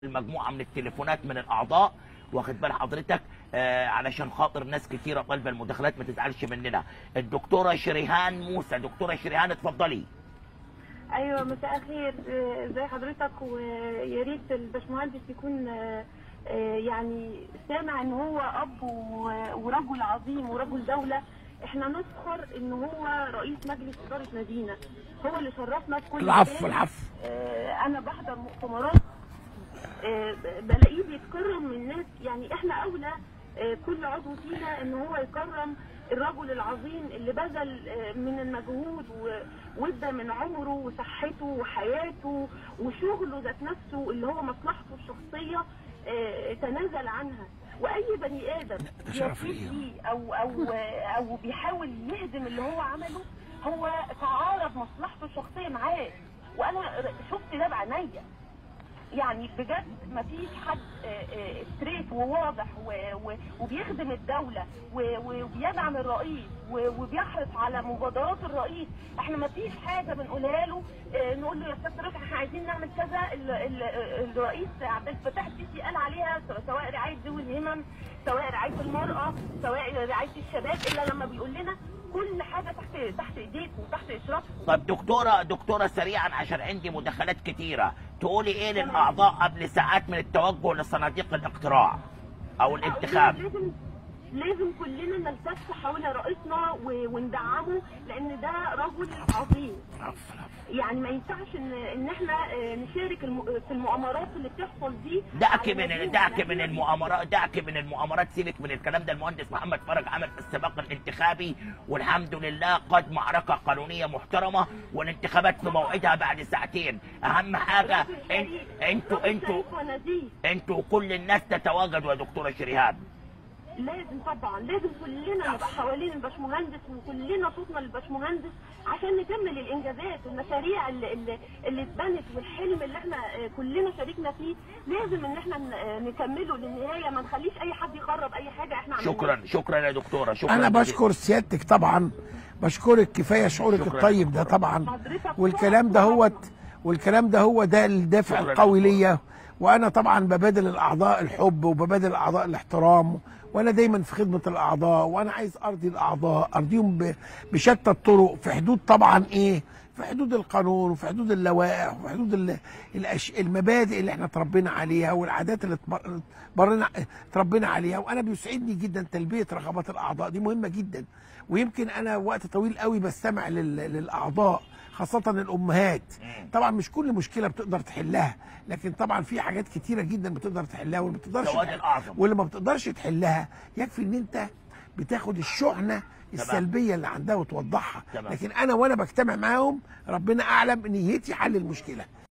مجموعه من التليفونات من الاعضاء واخد بال حضرتك آه علشان خاطر ناس كتيره طالبه المداخلات ما تزعلش مننا الدكتوره شريهان موسى دكتوره شريهان اتفضلي ايوه مساء الخير آه، ازي حضرتك ويا ريت الباشمهندس يكون آه، آه، يعني سامع ان هو اب و- ورجل عظيم ورجل دوله احنا نفخر ان هو رئيس مجلس اداره مدينه هو اللي شرفنا في كل العفو مكان. العفو آه، انا بحضر مؤتمرات آه، بلاقيه بيتكرم من ناس يعني احنا اولى آه، كل عضو فينا ان هو يكرم الرجل العظيم اللي بذل آه، من المجهود و- وادى من عمره وصحته وحياته وشغله ذات نفسه اللي هو مصلحته الشخصيه آه، تنازل عنها واي بني ادم ده شرف بيسيب ليا. ليه او او او بيحاول يهدم اللي هو عمله هو تعارض مصلحته الشخصيه معاه وانا شفت ده بعينيا يعني بجد مفيش حد ستريت وواضح و- و- وبيخدم الدولة و- وبيدعم الرئيس و- وبيحرص على مبادرات الرئيس احنا مفيش حاجة بنقولها له آه، نقول له يا استاذ رفعت احنا عايزين نعمل كذا ال- ال- الرئيس عبد الفتاح السيسي قال عليها سواء- سواء رعاية ذوي الهمم سواء رعاية المرأة سواء رعاية الشباب الا لما بيقول لنا كل حاجة تحت تحت ايديكم وتحت اشرافكم طب دكتوره دكتوره سريعا عشان عندي مداخلات كتيره تقولي ايه للاعضاء قبل ساعات من التوجه لصناديق الاقتراع او الانتخاب لازم لازم كلنا نلتف حول رئيسنا و- وندعمه لان ده رجل عظيم العفو العفو يعني ما ينفعش ان ان احنا آه، نشارك الم- في المؤامرات اللي بتحصل دي دعك على من مدينة. دعك من لكن المؤامرات دعك من المؤامرات سيبك من الكلام ده المهندس محمد فرج عمل في السباق الانتخابي والحمد لله قاد معركه قانونيه محترمه والانتخابات في موعدها بعد ساعتين اهم حاجه رجل إن- شريف- انتوا رجل انتوا شريف ونزيه انتوا كل الناس تتواجدوا يا دكتوره شريهان لازم طبعا لازم كلنا نبقى حوالين الباشمهندس وكلنا صوتنا للباشمهندس عشان نكمل الانجازات والمشاريع اللي اللي, اللي اتبنت والحلم اللي احنا آه، كلنا شاركنا فيه لازم ان احنا ن- آه، نكمله للنهايه ما نخليش اي حد يخرب اي حاجه احنا عملناها شكرا شكرا يا دكتوره شكرا انا جزيلا. بشكر سيادتك طبعا بشكرك كفايه شعورك شكراً. الطيب ده طبعا حضرتك والكلام ده هو والكلام ده هو ده الدافع شكراً. القوي ليا وانا طبعا ببادل الاعضاء الحب وببادل الاعضاء الاحترام وانا دايما في خدمه الاعضاء وانا عايز ارضي الاعضاء ارضيهم ب- بشتى الطرق في حدود طبعا ايه في حدود القانون وفي حدود اللوائح وفي حدود ال- الأش... المبادئ اللي احنا تربينا عليها والعادات اللي اتبر- اتبرنا تربينا عليها وانا بيسعدني جدا تلبيه رغبات الاعضاء دي مهمه جدا ويمكن انا وقت طويل قوي بستمع لل... للاعضاء خاصة الأمهات طبعا مش كل مشكلة بتقدر تحلها لكن طبعا في حاجات كتيرة جدا بتقدر تحلها واللي ما بتقدرش سواد تحل- الأعظم. واللي ما بتقدرش تحلها يكفي ان انت بتاخد الشحنة السلبية اللي عندها وتوضحها تمام. لكن انا وانا بجتمع معاهم ربنا اعلم ان نيتي حل المشكلة